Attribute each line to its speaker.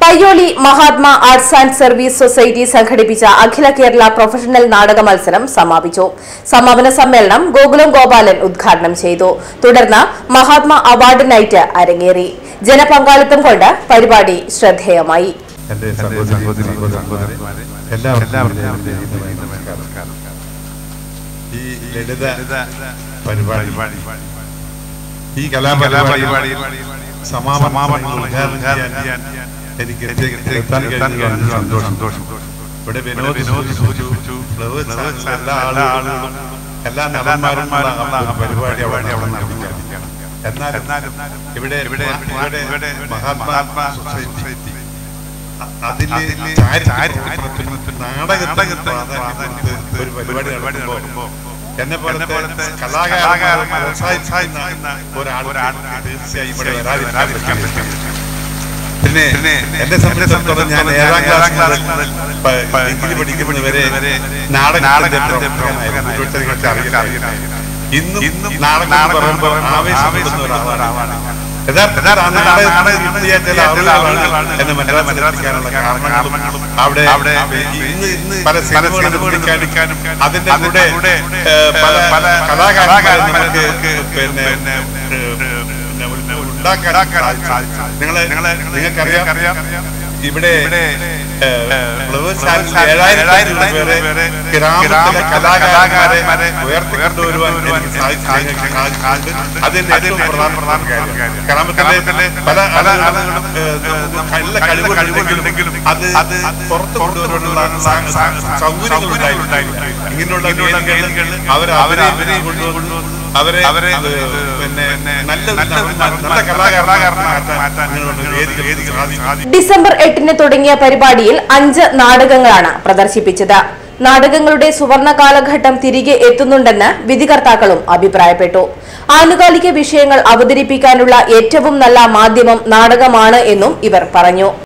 Speaker 1: Payyoli Mahatma arts and service society സംഘടിപ്പിച്ച അഖില Kerala professional നാടക മത്സരം സമാപിച്ചു സമാപന സമ്മേളനം ഗോകുലം ഗോപാലൻ ഉദ്ഘാടനം ചെയ്തു തുടർന്ന് മഹാത്മാ അവാർഡ് നൈറ്റ് അരങ്ങേറി ജനപങ്കാളിത്തം കൊണ്ട് പരിപാടി ശ്രദ്ധേയമായി
Speaker 2: എൻ്റെ സഹോദരി സഹോദരന്മാരെ എല്ലാവർക്കും നമസ്കാരം ഈ ലളിത പരിപാടി ഈ കലാപരിപാടി സമാപന ഉദ്ഘാടനം ചെയ്യാൻ എനിക്ക് എത്താൻ കഴിഞ്ഞതിൽ സന്തോഷം ഇവിടെ വിനോദ് സൂചിപ്പിച്ചു ഫ്ലവേഴ്സ് എല്ലാ ആളുകളും എല്ലാ നടന്മാരും പരിപാടി അവിടെ അവിടെ നടത്തിയാണ് എന്നാലും ഇവിടെ ഇവിടെ ഇവിടെ മഹാത്മാ സൊസൈറ്റി അതില് ചാരിത്രത്തിനും നാടകത്തിനും ഒരു പരിപാടി നടത്തുമ്പോ എന്നെ പോലത്തെ കലാകാരന്മാരെ പ്രോത്സാഹിപ്പിക്കുന്ന ഒരാൾ തീർച്ചയായും ഇവിടെ വരാതിരിക്കാൻ പറ്റില്ല പിന്നെ എന്നെ സംബന്ധിച്ചിടത്തോളം ഞാൻ ഏഴാം ക്ലാസ് മുതൽ ഡിഗ്രി പഠിക്കുന്നവരെ നാടകത്തിന്റെ പ്രവർത്തകനായിരുന്നു അറിയില്ല ഇന്നും ഇന്നും നാടകം പറയുമ്പോൾ ആവേശപ്പെടുന്ന ഒരാളാണ് യഥാർത്ഥ ചില ആളുകളാണ് എന്നെ മനസ്സിലാക്കാനുള്ള കാരണങ്ങളും അവിടെ അവിടെ ഇന്ന് ഇന്ന് പല സിനിമകളും നിർമ്മിക്കാനും അതിന്റെ കൂടെ പല പല കലാകാരന്മാരെ നമുക്ക് പിന്നെ ഉണ്ടാക്കാൻ നിങ്ങളെ നിങ്ങളെ നിങ്ങൾക്കറിയാം ഇവിടെ ഫ്ലവേഴ്സ് ഏഴായിരം പേരെ ഗ്രാമത്തിലെ കലാകാരന്മാരെ ഉയർത്തിക്കൊണ്ടുവരുവാൻ എനിക്ക് സാധിച്ചു അതിന്റെ ഏറ്റവും പ്രധാനപ്പെട്ട കാര്യം ഗ്രാമത്തിലെ പല പല നല്ല കഴിവുകളുണ്ടെങ്കിലും അത് അത് പുറത്തു കൊണ്ടുവരാനുള്ള സൗകര്യങ്ങൾ ഇങ്ങനെയുള്ള വേദികൾ അവരെ അവരെ അവരെ കൊണ്ടുവന്നു അവരെ അവരെ പിന്നെ നല്ല നല്ല കലാകാരന്മാരാക്കാൻ ഇങ്ങനെയുള്ള വേദികൾ സാധിക്കും
Speaker 1: ഡിസംബർ എട്ടിന് തുടങ്ങിയ പരിപാടിയിൽ അഞ്ച് നാടകങ്ങളാണ് പ്രദർശിപ്പിച്ചത് നാടകങ്ങളുടെ സുവർണ കാലഘട്ടം തിരികെ എത്തുന്നുണ്ടെന്ന് വിധികർത്താക്കളും അഭിപ്രായപ്പെട്ടു ആനുകാലിക വിഷയങ്ങൾ അവതരിപ്പിക്കാനുള്ള ഏറ്റവും നല്ല മാധ്യമം നാടകമാണ് എന്നും ഇവർ പറഞ്ഞു